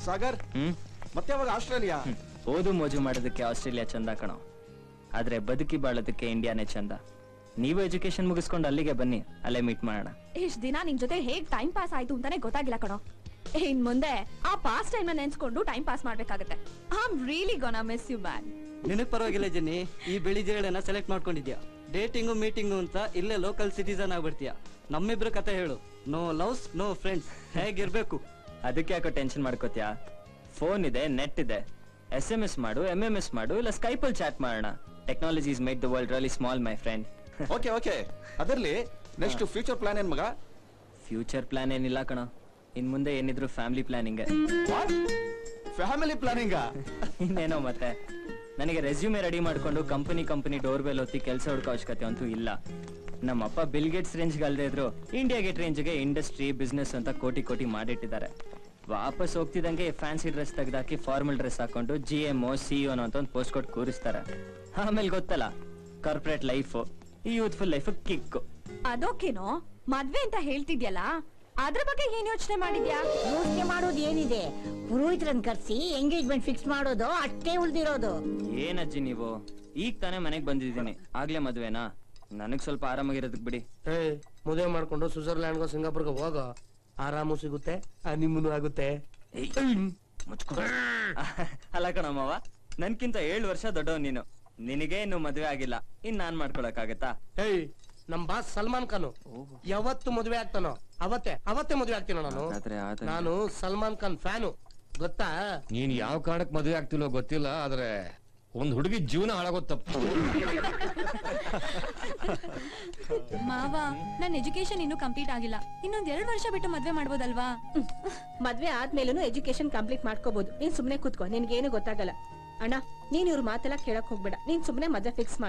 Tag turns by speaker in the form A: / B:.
A: ಸಾಗರ್
B: ಹ್ಮ್
A: ಮತ್ತೆ ಯಾವಾಗ ಆಸ್ಟ್ರೇಲಿಯಾ
B: ಹ್ಮ್. ಓದು ಮೋಜು ಮಾಡೋದಕ್ಕೆ ಆಸ್ಟ್ರೇಲಿಯಾ ಚಂದ ಕಣೋ ಆದ್ರೆ ಬದುಕಿ ಬಾಳೋದಕ್ಕೆ ಇಂಡಿಯಾನೇ ಚಂದ ನೀವು ಎಜುಕೇಶನ್ ಮುಗಿಸ್ಕೊಂಡು ಅಲ್ಲಿಗೆ ಬನ್ನಿ ಅಲ್ಲೇ ಮೀಟ್ ಮಾಡೋಣ
C: ಇಷ್ಟ್ ದಿನ ನಿನ್ ಜೊತೆ ಹೇಗ್ ಟೈಮ್ ಪಾಸ್ ಆಯ್ತು ಅಂತಾನೆ ಗೊತ್ತಾಗಿಲ್ಲ ಕಣೋ ಇನ್ ಮುಂದೆ ಆ ಪಾಸ್ ಟೈಮ್ ನೆನ್ಸ್ಕೊಂಡು ಟೈಮ್ ಪಾಸ್ ಮಾಡ್ಬೇಕಾಗತ್ತೆ I am really gonna miss you man
D: ನಿನಗ್ ಪರವಾಗಿಲ್ಲ ಜೆನ್ನಿ ಈ ಬಿಳಿ ಜೇಡನ್ನ ಸೆಲೆಕ್ಟ್ ಮಾಡ್ಕೊಂಡಿದ್ಯಾ ಡೇಟಿಂಗು ಮೀಟಿಂಗು ಅಂತ ಇಲ್ಲೇ ಲೋಕಲ್ ಸಿಟಿಸನ್ ಆಗ್ಬಿಡ್ತೀಯ ನಮ್ಮಿಬ್ರ ಕತೆ ಹೇಳು ನೋ ಲವ್ಸ್ ನೋ ಫ್ರೆಂಡ್ಸ್ ಹೇಗಿರ್ಬೇಕು
B: ಅದಕ್ಕೆ ಯಾಕೋ ಟೆನ್ಷನ್ ಮಾಡ್ಕೋತ್ಯಾ ಫೋನ್ ಇದೆ ನೆಟ್ ಇದೆ ಎಸ್ ಎಂ ಎಸ್ ಮಾಡು ಎಂ ಎಂ ಎಸ್ ಮಾಡು ಇಲ್ಲ ಸ್ಕೈಪಲ್ ಚಾಟ್ ಮಾಡೋಣ technologies make the world really small my friend
A: okay okay ಅದರಲ್ಲಿ ನೆಕ್ಸ್ಟ್ ಫ್ಯೂಚರ್ ಪ್ಲಾನ್ ಏನ್ ಮಗ
B: ಫ್ಯೂಚರ್ ಪ್ಲಾನ್ ಏನಿಲ್ಲ ಕಣ ಇನ್ ಮುಂದೆ ಏನಿದ್ರು ಫ್ಯಾಮಿಲಿ ಪ್ಲಾನಿಂಗ್
A: ಫ್ಯಾಮಿಲಿ ಪ್ಲಾನಿಂಗ್
B: ಇನ್ನೇನೋ ಮತ್ತೆ ನನಗೆ ರೆಸ್ಯೂಮೆ ರೆಡಿ ಮಾಡ್ಕೊಂಡು ಕಂಪನಿ ಕಂಪನಿ ಡೋರ್ ಬೆಲ್ ಹೊತ್ತಿ ಕೆಲಸ ಹುಡುಕೋ ಅವಶ್ಯಕತೆ ಅಂತೂ ಇಲ್ಲ ನಮ್ಮಪ್ಪ ಬಿಲ್ ಗೇಟ್ಸ್ ರೇಂಜ್ ಅಲ್ದೇ ಇದ್ರು ಇಂಡಿಯಾ ಗೇಟ್ ರೇಂಜ್ಗೆ ಇಂಡಸ್ಟ್ರಿ ಬಿಸ್ನೆಸ್ ಅಂತ ಕೋಟಿ ಕೋಟಿ ಮಾಡಿಟ್ಟಿದ್ದಾರೆ ವಾಪಸ್ ಹೋಗ್ತಿದಂಗೆ ಫ್ಯಾನ್ಸಿ ಡ್ರೆಸ್ ತೆಗ್ದಾಕಿ ಫಾರ್ಮಲ್ ಡ್ರೆಸ್ ಹಾಕೊಂಡು ಜಿ ಎಮ್ ಒ ಸಿ ಅಂತ ಒಂದು ಪೋಸ್ಟ್ ಕೊಟ್ಟು ಕೂರಿಸ್ತಾರೆ ಆಮೇಲೆ ಗೊತ್ತಲ್ಲ ಕಾರ್ಪೊರೇಟ್ ಲೈಫ್ ಈ ಯೂತ್ಫುಲ್ ಲೈಫ್ ಕಿಕ್
C: ಅದೋಕೇನೋ ಮದ್ವೆ ಅಂತ ಹೇಳ್ತಿದ್ಯಲ್ಲ ಅದ್ರ ಬಗ್ಗೆ ಏನ್ ಯೋಚನೆ ಮಾಡಿದ್ಯಾ
E: ಯೋಚನೆ ಮಾಡೋದು ಏನಿದೆ ಪುರೋಹಿತರನ್ನ ಕರ್ಸಿ ಎಂಗೇಜ್ಮೆಂಟ್ ಫಿಕ್ಸ್ ಮಾಡೋದು ಅಷ್ಟೇ ಉಳ್ದಿರೋದು
B: ಏನಜ್ಜಿ ನೀವು ಈಗ ತಾನೇ ಮನೆಗ್ ಬಂದಿದ್ದೀನಿ ಆಗ್ಲೇ ಮದ್ವೆನಾ ನನಗ್ ಸ್ವಲ್ಪ ಆರಾಮಾಗಿರೋದಕ್ ಬಿಡಿ
F: ಏ ಮದುವೆ ಮಾಡ್ಕೊಂಡು ಸ್ವಿಟ್ಜರ್ಲ್ಯಾಂಡ್ಗೋ ಸಿಂಗಾಪುರ್ಗೆ ಹೋಗೋ ಆರಾಮು ಸಿಗುತ್ತೆ ನಿಮ್ಮನು ಆಗುತ್ತೆ
B: ಮುಚ್ಕೊ ಅಲ್ಲ ಕಣಮ್ಮವ ನನ್ಕಿಂತ ಏಳು ವರ್ಷ ದೊಡ್ಡವ್ ನೀನು ನಿನಗೆ ಇನ್ನು ಮದ್ವೆ ಆಗಿಲ್ಲ ಇನ್ ನಾನ್ ಮಾಡ್ಕೊಳಕ್ಕಾಗತ್ತಾ
F: ಏಯ್ ನಮ್ ಬಾಸ್ ಸಲ್ಮಾನ್ ಖಾನ್ ಯಾವತ್ತು ಮದುವೆ ಆಗ್ತಾನೋ ಅವತ್ತೇ ಅವತ್ತೇ ಮದುವೆ ಆಗ್ತೀನೋ ನಾನು
B: ಹಾಗಾದ್ರೆ ಆದ್ರೆ-
F: ನಾನು ಸಲ್ಮಾನ್ ಖಾನ್ ಫ್ಯಾನು ಗೊತ್ತಾ
G: ನೀನ್ ಯಾವ ಕಾರಣಕ್ ಮದುವೆ ಆಗ್ತಿಲ್ಲೋ ಗೊತ್ತಿಲ್ಲ ಆದ್ರೆ ಒಂದ್ ಹುಡುಗಿ ಜೀವನ ಹಾಳಾಗೋದ್ ತಪ್ಪು
H: ಮಾವ ನನ್ ಎಜುಕೇಶನ್ ಇನ್ನೂ ಕಂಪ್ಲೀಟ್ ಆಗಿಲ್ಲ ಇನ್ನೊಂದ್ ಎರಡ್ ವರ್ಷ ಬಿಟ್ಟು ಮದ್ವೆ ಮಾಡ್ಬೋದಲ್ವಾ
I: ಮದ್ವೆ ಆದ್ಮೇಲೂ ಎಜುಕೇಶನ್ ಕಂಪ್ಲೀಟ್ ಮಾಡ್ಕೋಬಹುದು ನೀನ್ ಸುಮ್ನೆ ಕೂತ್ಕೋ ನಿನ್ಗೇನು ಗೊತ್ತಾಗಲ್ಲ ಅಣ್ಣ ನೀನ್ ಇವ್ರ ಮಾತೆಲ್ಲ ಕೇಳಕ್ ಹೋಗ್ಬೇಡ ನೀನ್ ಸುಮ್ನೆ ಮದ್ವೆ ಫಿಕ್ಸ್